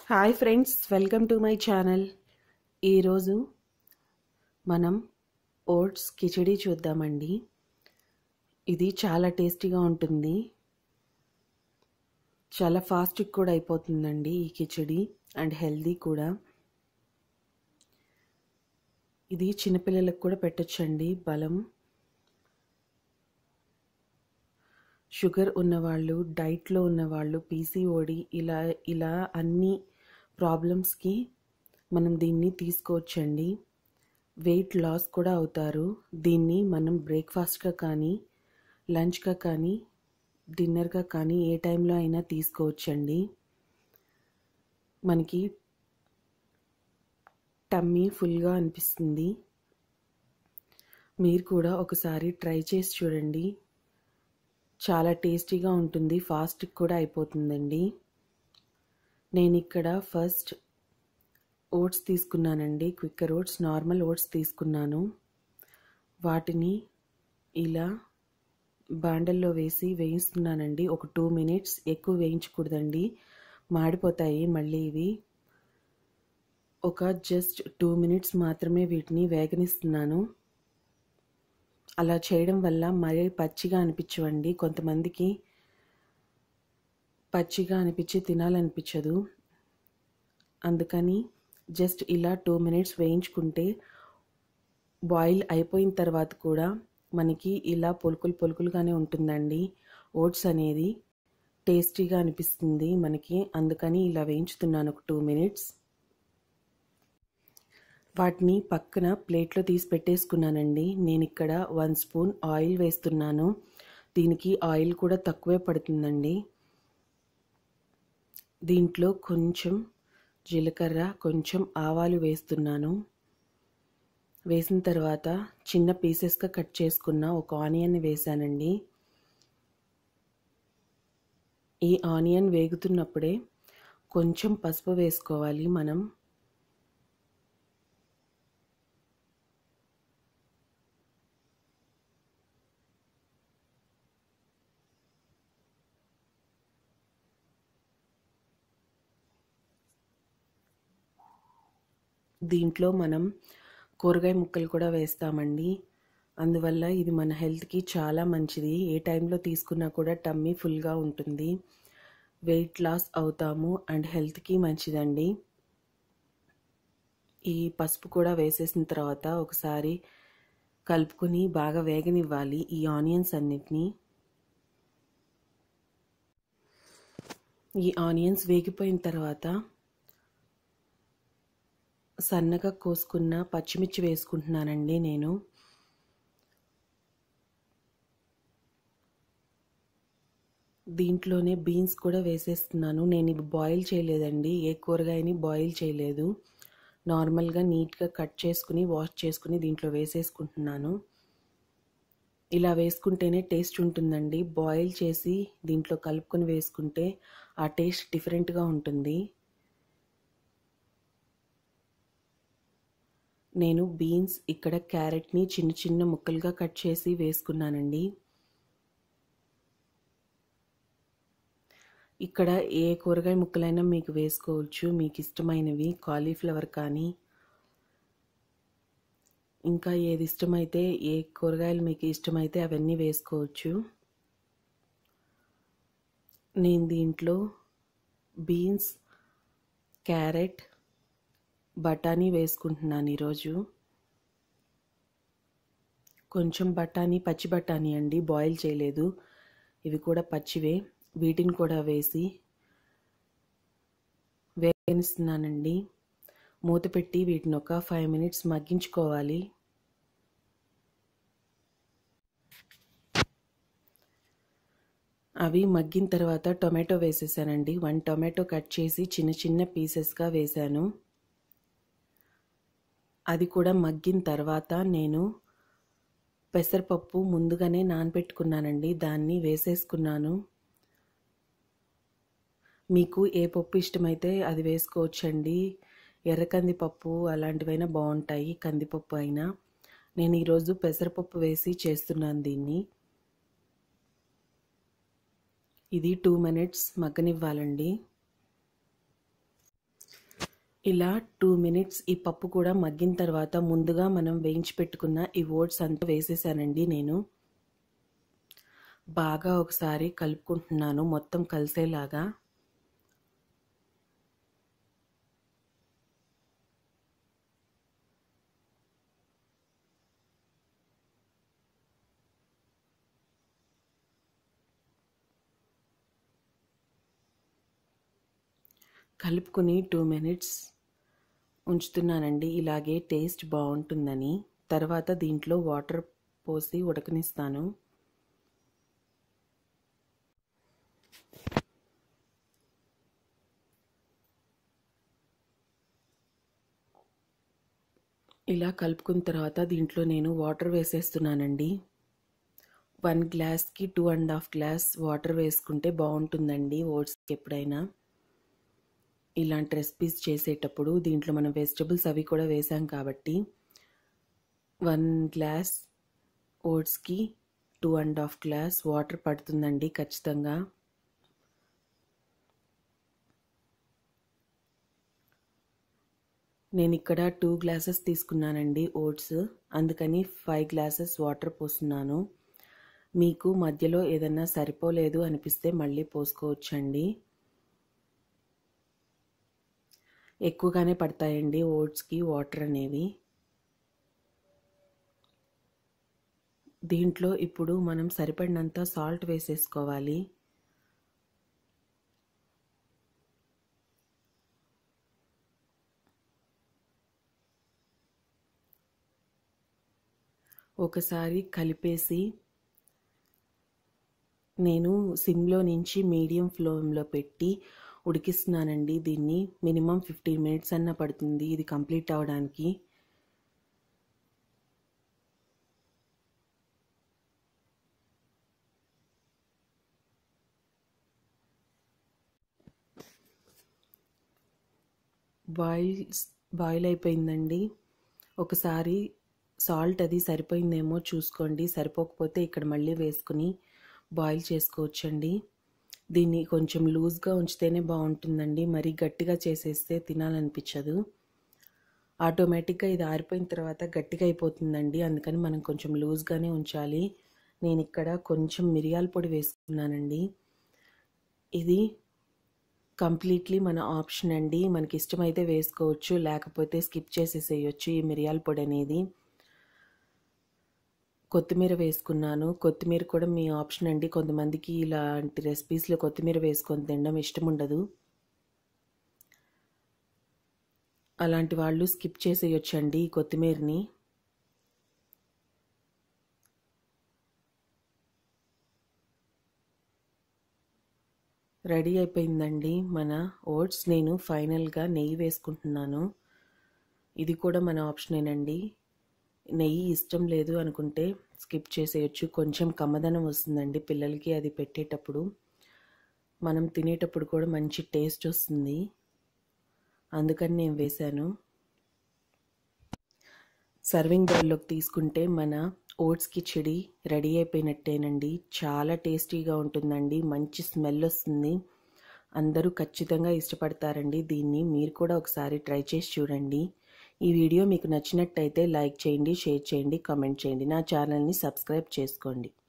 hi friends welcome to my channel ఈరోజు మనం oats khichdi చూద్దామండి ఇది చాలా టేస్టీగా ఉంటుంది చాలా ఫాస్ట్గా కూడా అయిపోతుందండి ఈ కిచడీ అండ్ హెల్దీ కూడా ఇది చిన్నపిల్లలకు కూడా పెట్టొచ్చండి బలం షుగర్ ఉన్నవాళ్ళు డైట్లో ఉన్నవాళ్ళు పీసీఓడి ఇలా ఇలా అన్ని ప్రాబ్లమ్స్కి మనం దీన్ని తీసుకోవచ్చండి వెయిట్ లాస్ కూడా అవుతారు దీన్ని మనం బ్రేక్ఫాస్ట్గా కానీ లంచ్గా కానీ డిన్నర్గా కానీ ఏ టైంలో అయినా తీసుకోవచ్చండి మనకి టమ్మీ ఫుల్గా అనిపిస్తుంది మీరు కూడా ఒకసారి ట్రై చేసి చూడండి చాలా టేస్టీగా ఉంటుంది ఫాస్ట్ కూడా అయిపోతుందండి నేను ఇక్కడ ఫస్ట్ ఓట్స్ తీసుకున్నానండి క్విక్కర్ ఓట్స్ నార్మల్ ఓట్స్ తీసుకున్నాను వాటిని ఇలా బాండల్లో వేసి వేయిస్తున్నానండి ఒక టూ మినిట్స్ ఎక్కువ వేయించకూడదండి మాడిపోతాయి మళ్ళీ ఇవి ఒక జస్ట్ టూ మినిట్స్ మాత్రమే వీటిని వేగనిస్తున్నాను అలా చేయడం వల్ల మరీ పచ్చిగా అనిపించవండి కొంతమందికి పచ్చిగా అనిపించి తినాలనిపించదు అందుకని జస్ట్ ఇలా టూ మినిట్స్ వేయించుకుంటే బాయిల్ అయిపోయిన తర్వాత కూడా మనకి ఇలా పొలుకులు పొలుకులుగానే ఉంటుందండి ఓట్స్ అనేది టేస్టీగా అనిపిస్తుంది మనకి అందుకని ఇలా వేయించుతున్నాను ఒక టూ మినిట్స్ వాటిని పక్కన ప్లేట్లో తీసి పెట్టేసుకున్నానండి నేను ఇక్కడ వన్ స్పూన్ ఆయిల్ వేస్తున్నాను దీనికి ఆయిల్ కూడా తక్కువే పడుతుందండి దీంట్లో కొంచెం జీలకర్ర కొంచెం ఆవాలు వేస్తున్నాను వేసిన తర్వాత చిన్న పీసెస్గా కట్ చేసుకున్న ఒక ఆనియన్ వేసానండి ఈ ఆనియన్ వేగుతున్నప్పుడే కొంచెం పసుపు వేసుకోవాలి మనం దీంట్లో మనం కూరగాయ ముక్కలు కూడా వేస్తామండి అందువల్ల ఇది మన హెల్త్కి చాలా మంచిది ఏ టైంలో తీసుకున్నా కూడా టమ్మీ ఫుల్గా ఉంటుంది వెయిట్ లాస్ అవుతాము అండ్ హెల్త్కి మంచిదండి ఈ పసుపు కూడా వేసేసిన తర్వాత ఒకసారి కలుపుకొని బాగా వేగనివ్వాలి ఈ ఆనియన్స్ అన్నిటినీ ఈ ఆనియన్స్ వేగిపోయిన తర్వాత సన్నగా కోసుకున్న పచ్చిమిర్చి వేసుకుంటున్నానండి నేను దీంట్లోనే బీన్స్ కూడా వేసేస్తున్నాను నేను ఇవి బాయిల్ చేయలేదండి ఏ కూరగాయని బాయిల్ చేయలేదు నార్మల్గా నీట్గా కట్ చేసుకుని వాష్ చేసుకుని దీంట్లో వేసేసుకుంటున్నాను ఇలా వేసుకుంటేనే టేస్ట్ ఉంటుందండి బాయిల్ చేసి దీంట్లో కలుపుకొని వేసుకుంటే ఆ టేస్ట్ డిఫరెంట్గా ఉంటుంది నేను బీన్స్ ఇక్కడ క్యారెట్ని చిన్న చిన్న ముక్కలుగా కట్ చేసి వేసుకున్నానండి ఇక్కడ ఏ కూరగాయ ముక్కలైనా మీకు వేసుకోవచ్చు మీకు ఇష్టమైనవి కాలీఫ్లవర్ కానీ ఇంకా ఏది ఇష్టమైతే ఏ కూరగాయలు మీకు ఇష్టమైతే అవన్నీ వేసుకోవచ్చు నేను దీంట్లో బీన్స్ క్యారెట్ బఠానీ వేసుకుంటున్నాను ఈరోజు కొంచెం బఠానీ పచ్చి బఠానీ అండి బాయిల్ చేయలేదు ఇవి కూడా పచ్చివే వీటిని కూడా వేసి వేగనిస్తున్నానండి మూత పెట్టి వీటిని ఒక ఫైవ్ మినిట్స్ మగ్గించుకోవాలి అవి మగ్గిన తర్వాత టొమాటో వేసేసానండి వన్ టొమాటో కట్ చేసి చిన్న చిన్న పీసెస్గా వేశాను అది కూడా మగ్గిన తర్వాత నేను పెసరపప్పు ముందుగానే నానబెట్టుకున్నానండి దాన్ని వేసేసుకున్నాను మీకు ఏ పప్పు ఇష్టమైతే అది వేసుకోవచ్చండి ఎర్ర కందిపప్పు అలాంటివైనా బాగుంటాయి కందిపప్పు అయినా నేను ఈరోజు పెసరపప్పు వేసి చేస్తున్నాను దీన్ని ఇది టూ మినిట్స్ మగ్గనివ్వాలండి ఇలా టూ మినిట్స్ ఈ పప్పు కూడా మగ్గిన తర్వాత ముందుగా మనం వేయించి పెట్టుకున్న ఈ ఓట్స్ అంతా వేసేసానండి నేను బాగా ఒకసారి కలుపుకుంటున్నాను మొత్తం కలిసేలాగా కలుపుకుని టూ మినిట్స్ ఉంచుతున్నానండి ఇలాగే టేస్ట్ బాగుంటుందని తర్వాత దీంట్లో వాటర్ పోసి ఉడకనిస్తాను ఇలా కలుపుకున్న తర్వాత దీంట్లో నేను వాటర్ వేసేస్తున్నానండి వన్ గ్లాస్కి two and half glass water వేసుకుంటే బాగుంటుందండి ఓట్స్కి ఎప్పుడైనా ఇలాంటి రెసిపీస్ చేసేటప్పుడు దీంట్లో మనం వెజిటబుల్స్ అవి కూడా వేసాం కాబట్టి వన్ గ్లాస్ ఓట్స్కి two and half glass water పడుతుందండి ఖచ్చితంగా నేను ఇక్కడ టూ గ్లాసెస్ తీసుకున్నానండి ఓట్స్ అందుకని ఫైవ్ గ్లాసెస్ వాటర్ పోస్తున్నాను మీకు మధ్యలో ఏదన్నా సరిపోలేదు అనిపిస్తే మళ్ళీ పోసుకోవచ్చండి ఎక్కువగానే పడతాయండి ఓట్స్కి వాటర్ అనేవి దీంట్లో ఇప్పుడు మనం సరిపడినంత సాల్ట్ వేసేసుకోవాలి ఒకసారి కలిపేసి నేను సిమ్లో నుంచి మీడియం ఫ్లేమ్లో పెట్టి ఉడికిస్తున్నానండి దీన్ని మినిమం ఫిఫ్టీన్ మినిట్స్ అన్న పడుతుంది ఇది కంప్లీట్ అవ్వడానికి బాయిల్ బాయిల్ అయిపోయిందండి ఒకసారి సాల్ట్ అది సరిపోయిందేమో చూసుకోండి సరిపోకపోతే ఇక్కడ మళ్ళీ వేసుకుని బాయిల్ చేసుకోవచ్చండి దీన్ని కొంచెం లూజ్గా ఉంచితేనే బాగుంటుందండి మరీ గట్టిగా చేసేస్తే తినాలనిపించదు ఆటోమేటిక్గా ఇది ఆరిపోయిన తర్వాత గట్టిగా అయిపోతుందండి అందుకని మనం కొంచెం లూజ్గానే ఉంచాలి నేను ఇక్కడ కొంచెం మిరియాల పొడి వేసుకున్నానండి ఇది కంప్లీట్లీ మన ఆప్షన్ అండి మనకి ఇష్టమైతే వేసుకోవచ్చు లేకపోతే స్కిప్ చేసేసేయచ్చు ఈ మిరియాల పొడి అనేది కొత్తిమీర వేసుకున్నాను కొత్తిమీర కూడా మీ ఆప్షన్ అండి కొంతమందికి ఇలాంటి రెసిపీస్లో కొత్తిమీర వేసుకొని తినడం ఇష్టం ఉండదు అలాంటి వాళ్ళు స్కిప్ చేసేయొచ్చండి ఈ కొత్తిమీరని రెడీ అయిపోయిందండి మన ఓట్స్ నేను ఫైనల్గా నెయ్యి వేసుకుంటున్నాను ఇది కూడా మన ఆప్షనేనండి నెయ్యి ఇష్టం లేదు అనుకుంటే స్కిప్ చేసేయచ్చు కొంచెం కమ్మదనం వస్తుందండి పిల్లలకి అది పెట్టేటప్పుడు మనం తినేటప్పుడు కూడా మంచి టేస్ట్ వస్తుంది అందుకని నేను వేశాను సర్వింగ్ బౌల్లోకి తీసుకుంటే మన ఓట్స్ కిచడి రెడీ అయిపోయినట్టేనండి చాలా టేస్టీగా ఉంటుందండి మంచి స్మెల్ వస్తుంది అందరూ ఖచ్చితంగా ఇష్టపడతారండి దీన్ని మీరు కూడా ఒకసారి ట్రై చేసి చూడండి ఈ వీడియో మీకు నచ్చినట్టయితే లైక్ చేయండి షేర్ చేయండి కామెంట్ చేయండి నా ఛానల్ని సబ్స్క్రైబ్ చేసుకోండి